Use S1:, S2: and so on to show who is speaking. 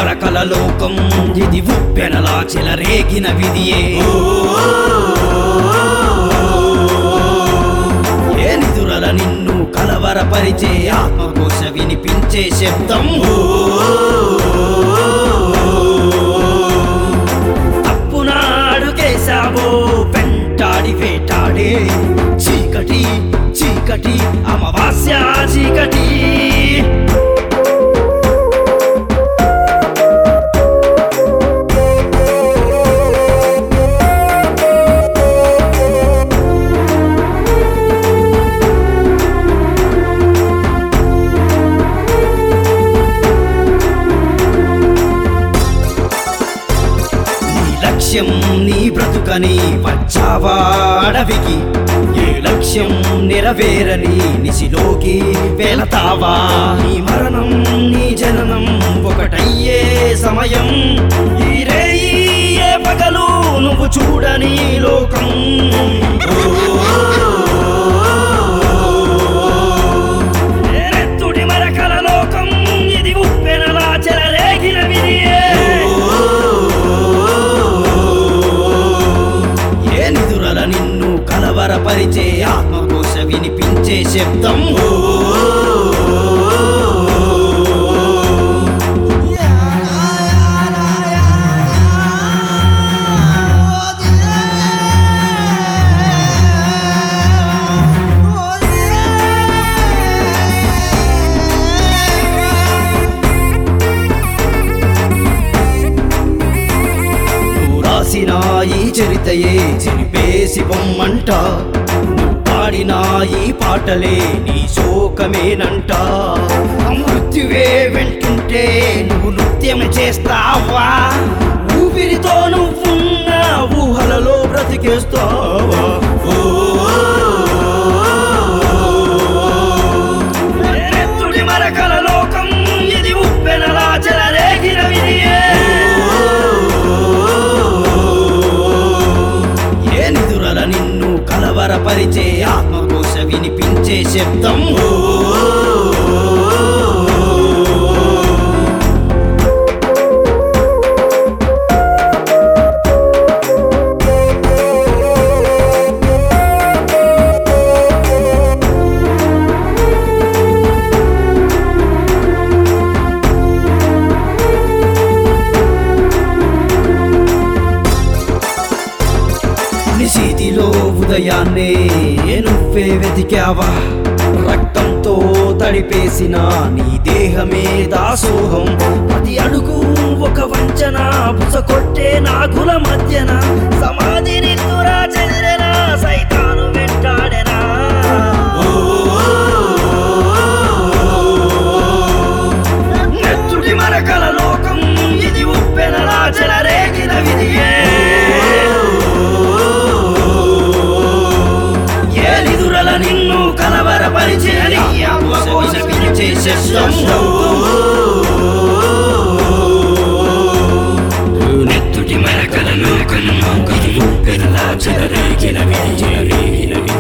S1: మరకల లోకం ఇది ఉప్పెనలా చెలరేగిన విధియే ఏ నిదురల నిన్ను కలవరపరిచే ఆత్మకోశ వినిపించే శబ్దం తప్పునాడు కేశావో వెంటాడి వేటాడే చీకటి చీకటి అమావాస్య చీకటి నీ లక్ష్యం నీ బ్రతుకని వచ్చావా అడవికి ఏ లక్ష్యం నెరవేరని నిశిలోకి వెళతావా నీ మరణం నీ జననం ఒకటయ్యే సమయం ఈ రేయి ఏ పగలు నువ్వు చూడని లోకం ఎరెత్తుడి మరకల లోకం ఇది ఉప్పెనలా చెలరేగిన విధియే ఏ నిదురల నిన్ను కలవరపరిచే ఆత్మకోశ వినిపించే శబ్దం నువ్వు రాసిన ఈ చరితయే చెరిపేసి బొమ్మంట నువ్వు పాడిన ఈ పాటలే నీ శోకమేనంట మృత్యువే వెంటుంటే నువ్వు నృత్యం చేస్తావా ఊపిరితో నువ్వున్న ఊహలలో బ్రతికేస్తావా ఎరెత్తుడి మరకల లోకం ఇది ఉప్పెనలా చెలరేగిన విధియే ఏ నిదురల నిన్ను కలవరపరిచే ఆత్మకోశ వినిపించే శబ్దం నిశీతిలో ఉదయాన్నే నువ్వే వెతికావా రక్తంతో తడిపేసిన నీ దేహమే దాసోహం ప్రతి అడుగు ఒక వంచన బుస కొట్టే నాగుల మధ్యన సమాధిని తురా చెదిరెనా సైతాను వెంటాడెనా నెత్తుడి మరకల లోకం ఇది ఉప్పెనలా చెలరేగిన విధియే ఏలిదురల నిన్ను కలవరపరిచే ఆత్మకోశ వినిచే శబ్దం నెత్తుటి మరకల లోకం ఇది ఉప్పెనలా చెలరేగిన విధియే